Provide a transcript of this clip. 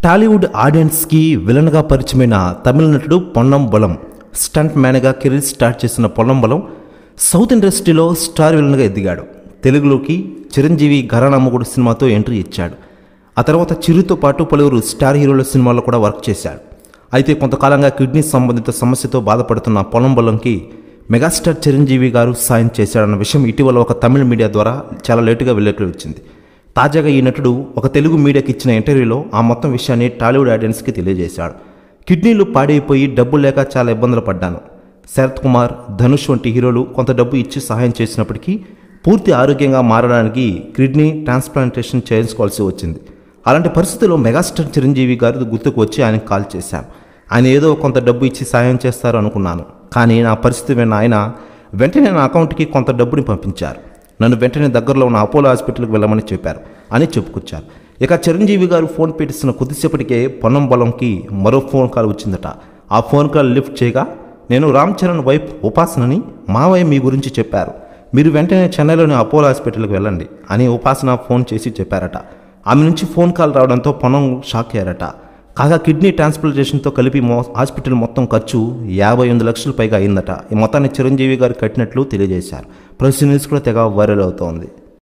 టాలీవుడ్ ఆడియన్స్కి విలన్గా పరిచయమైన తమిళ నటుడు పొన్నం బలం స్టంట్ మ్యాన్గా కెరీర్ స్టార్ట్ చేసిన పొన్నం బలం సౌత్ ఇండస్ట్రీలో స్టార్ విలన్గా ఎదిగాడు తెలుగులోకి చిరంజీవి ఘరానమ్మగుడు సినిమాతో ఎంట్రీ ఇచ్చాడు ఆ తర్వాత చిరుతో పాటు పలువురు స్టార్ హీరోల సినిమాల్లో కూడా వర్క్ చేశాడు అయితే కొంతకాలంగా కిడ్నీ సంబంధిత సమస్యతో బాధపడుతున్న పొలం బలంకి మెగాస్టార్ చిరంజీవి గారు సాయం చేశాడన్న విషయం ఇటీవల ఒక తమిళ మీడియా ద్వారా చాలా లేటుగా వెళ్ళట్లు వచ్చింది తాజాగా ఈ నటుడు ఒక తెలుగు మీడియాకి ఇచ్చిన ఇంటర్వ్యూలో ఆ మొత్తం విషయాన్ని టాలీవుడ్ ఆడియన్స్కి తెలియజేశాడు కిడ్నీలు పాడైపోయి డబ్బు లేక చాలా ఇబ్బందులు పడ్డాను శరత్ కుమార్ ధనుష్ వంటి హీరోలు కొంత డబ్బు ఇచ్చి సహాయం చేసినప్పటికీ పూర్తి ఆరోగ్యంగా మారడానికి కిడ్నీ ట్రాన్స్ప్లాంటేషన్ చేయించుకోవాల్సి వచ్చింది అలాంటి పరిస్థితుల్లో మెగాస్టార్ చిరంజీవి గారు గుర్తుకు వచ్చి ఆయనకు కాల్ చేశాను ఆయన ఏదో కొంత డబ్బు ఇచ్చి సాయం చేస్తారు అనుకున్నాను కానీ నా పరిస్థితి విన్న ఆయన వెంటనే నా అకౌంట్కి కొంత డబ్బుని పంపించారు నన్ను వెంటనే దగ్గరలో ఉన్న అపోలో హాస్పిటల్కి వెళ్ళమని చెప్పారు అని చెప్పుకొచ్చారు ఇక చిరంజీవి గారు ఫోన్ పెట్టిస్తున్న కొద్దిసేపటికే పొన్నం బలంకి మరో ఫోన్ కాల్ వచ్చిందట ఆ ఫోన్ కాల్ లిఫ్ట్ చేయగా నేను రామ్ చరణ్ వైఫ్ ఉపాసనని మావయ్య మీ గురించి చెప్పారు మీరు వెంటనే చెన్నైలోని అపోలో హాస్పిటల్కి వెళ్ళండి అని ఉపాసన ఫోన్ చేసి చెప్పారట ఆమె నుంచి ఫోన్ కాల్ రావడంతో పొన్నం షాక్ అయ్యారట కాగా కిడ్నీ ట్రాన్స్ప్లాంటేషన్తో కలిపి మో హాస్పిటల్ మొత్తం ఖర్చు యాభై ఎనిమిది లక్షల పైగా అయిందట ఈ మొత్తాన్ని చిరంజీవి గారు కట్టినట్లు తెలియజేశారు ప్రెస్ న్యూస్ కూడా తెగ వైరల్ అవుతోంది